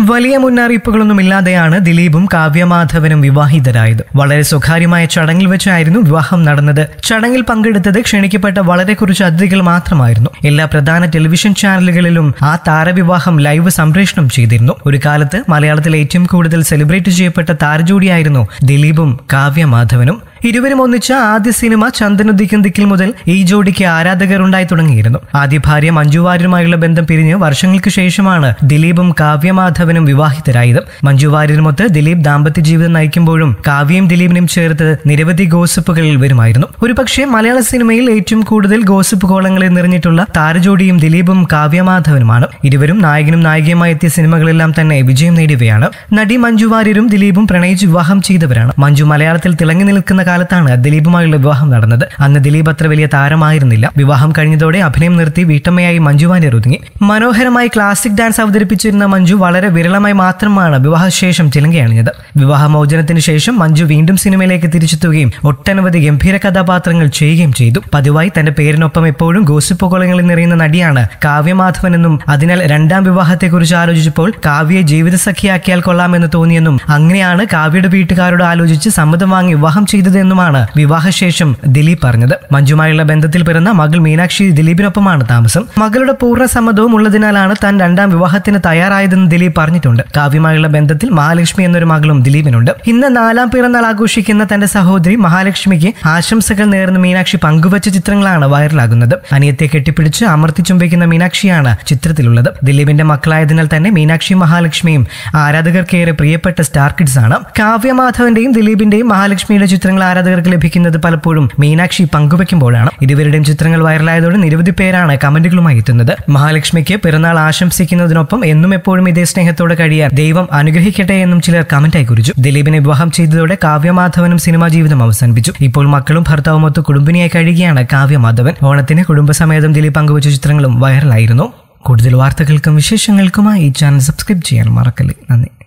വലിയ മുന്നറിയിപ്പുകളൊന്നും ഇല്ലാതെയാണ് ദിലീപും കാവ്യമാധവനും വിവാഹിതരായത് വളരെ സ്വകാര്യമായ ചടങ്ങിൽ വെച്ചായിരുന്നു വിവാഹം നടന്നത് ചടങ്ങിൽ പങ്കെടുത്തത് ക്ഷണിക്കപ്പെട്ട വളരെ കുറച്ച് അതിഥികൾ മാത്രമായിരുന്നു എല്ലാ പ്രധാന ടെലിവിഷൻ ചാനലുകളിലും ആ താരവിവാഹം ലൈവ് സംപ്രേഷണം ചെയ്തിരുന്നു ഒരു കാലത്ത് മലയാളത്തിൽ ഏറ്റവും കൂടുതൽ സെലിബ്രേറ്റ് ചെയ്യപ്പെട്ട താരജോഡിയായിരുന്നു ദിലീപും കാവ്യമാധവനും ഇരുവരും ഒന്നിച്ച ആദ്യ സിനിമ ചന്ദനുദിക്കും ദിക്കിൽ മുതൽ ഈ ജോഡിക്ക് ആരാധകർ ഉണ്ടായി തുടങ്ങിയിരുന്നു ആദ്യ ഭാര്യ മഞ്ജു വാര്യരുമായുള്ള ബന്ധം പിരിഞ്ഞ് വർഷങ്ങൾക്ക് ശേഷമാണ് ദിലീപും കാവ്യമാധവനും വിവാഹിതരായത് മഞ്ജു വാര്യരുമൊത്ത് ദിലീപ് ദാമ്പത്യ ജീവിതം നയിക്കുമ്പോഴും കാവ്യയും ദിലീപിനും ചേർത്ത് നിരവധി ഗോസിപ്പുകളിൽ വരുമായിരുന്നു ഒരുപക്ഷെ മലയാള സിനിമയിൽ ഏറ്റവും കൂടുതൽ ഗോസിപ്പ് കോളങ്ങളിൽ നിറഞ്ഞിട്ടുള്ള താരജോഡിയും ദിലീപും കാവ്യമാധവനുമാണ് ഇരുവരും നായകനും നായികയുമായി എത്തിയ സിനിമകളെല്ലാം തന്നെ വിജയം നേടിയവയാണ് നടി മഞ്ജു വാര്യരും ദിലീപും പ്രണയിച്ച് വിവാഹം ചെയ്തവരാണ് മഞ്ജു മലയാളത്തിൽ തിളങ്ങി നിൽക്കുന്ന കാലത്താണ് ദിലീപുമായുള്ള വിവാഹം നടന്നത് അന്ന് ദിലീപ് അത്ര വലിയ താരമായിരുന്നില്ല വിവാഹം കഴിഞ്ഞതോടെ അഭിനയം നിർത്തി വീട്ടമ്മയായി മഞ്ജു വാര്യർ ഒതുങ്ങി മനോഹരമായി ക്ലാസിക് ഡാൻസ് അവതരിപ്പിച്ചിരുന്ന മഞ്ജു വളരെ വിരളമായി മാത്രമാണ് വിവാഹശേഷം ചിലങ്കയണിഞ്ഞത് വിവാഹമോചനത്തിന് ശേഷം മഞ്ജു വീണ്ടും സിനിമയിലേക്ക് തിരിച്ചെത്തുകയും ഒട്ടനവധി ഗംഭീര കഥാപാത്രങ്ങൾ ചെയ്യുകയും ചെയ്തു പതിവായി തന്റെ പേരിനൊപ്പം എപ്പോഴും ഗോസിപ്പ് കോളങ്ങളിൽ നിറയുന്ന നടിയാണ് കാവ്യമാധവൻ എന്നും അതിനാൽ രണ്ടാം വിവാഹത്തെക്കുറിച്ച് ആലോചിച്ചപ്പോൾ കാവ്യയെ ജീവിതസഖിയാക്കിയാൽ കൊള്ളാമെന്ന് തോന്നിയെന്നും അങ്ങനെയാണ് കാവ്യയുടെ വീട്ടുകാരോട് ആലോചിച്ച് സമ്മതം വാങ്ങി വിവാഹം ചെയ്തത് എന്നുമാണ് വിവാഹശേഷം ദിലീപ് പറഞ്ഞത് മഞ്ജുമായുള്ള ബന്ധത്തിൽ പിറന്ന മകൾ മീനാക്ഷി ദിലീപിനൊപ്പമാണ് താമസം മകളുടെ പൂർണ്ണ സമ്മതവും ഉള്ളതിനാലാണ് താൻ രണ്ടാം വിവാഹത്തിന് തയ്യാറായതെന്ന് ദിലീപ് പറഞ്ഞിട്ടുണ്ട് കാവ്യമായുള്ള ബന്ധത്തിൽ മഹാലക്ഷ്മി എന്നൊരു മകളും ദിലീപിനുണ്ട് ഇന്ന് നാലാം പിറന്നാൾ ആഘോഷിക്കുന്ന തന്റെ സഹോദരി മഹാലക്ഷ്മിക്ക് ആശംസകൾ നേർന്ന് മീനാക്ഷി പങ്കുവച്ച ചിത്രങ്ങളാണ് വൈറലാകുന്നത് അനിയത്തെ കെട്ടിപ്പിടിച്ച് അമർത്തി ചുംബിക്കുന്ന മീനാക്ഷിയാണ് ചിത്രത്തിലുള്ളത് ദിലീപിന്റെ മക്കളായതിനാൽ തന്നെ മീനാക്ഷിയും മഹാലക്ഷ്മിയും ആരാധകർക്കേറെ പ്രിയപ്പെട്ട സ്റ്റാർ കിഡ്സ് ആണ് കാവ്യമാധവന്റെയും ദിലീപിന്റെയും മഹാലക്ഷ്മിയുടെ ചിത്രങ്ങൾ ആരാധകർക്ക് ലഭിക്കുന്നത് പലപ്പോഴും മീനാക്ഷി പങ്കുവെക്കുമ്പോഴാണ് ഇരുവരുടെയും ചിത്രങ്ങൾ വൈറലായതോടെ നിരവധി പേരാണ് കമന്റുകളുമായി എത്തുന്നത് മഹാലക്ഷ്മിക്ക് പിറന്നാൾ ആശംസിക്കുന്നതിനൊപ്പം എന്നും എപ്പോഴും ഇതേ സ്നേഹത്തോടെ കഴിയാൻ ദൈവം അനുഗ്രഹിക്കട്ടെ എന്നും ചിലർ കമന്റായി കുറിച്ചു ദിലീപിനെ വിവാഹം ചെയ്തതോടെ കാവ്യമാധവനും സിനിമാ ജീവിതം അവസാനിപ്പിച്ചു ഇപ്പോൾ മക്കളും ഭർത്താവുമൊത്ത് കുടുംബിനിയായി കഴിയുകയാണ് കാവ്യമാധവൻ ഓണത്തിന് കുടുംബസമേതം ദിലീപ് പങ്കുവച്ച ചിത്രങ്ങളും വൈറലായിരുന്നു കൂടുതൽ വാർത്തകൾക്കും വിശേഷങ്ങൾക്കുമായി ഈ ചാനൽ സബ്സ്ക്രൈബ് ചെയ്യാൻ മറക്കല്ലേ നന്ദി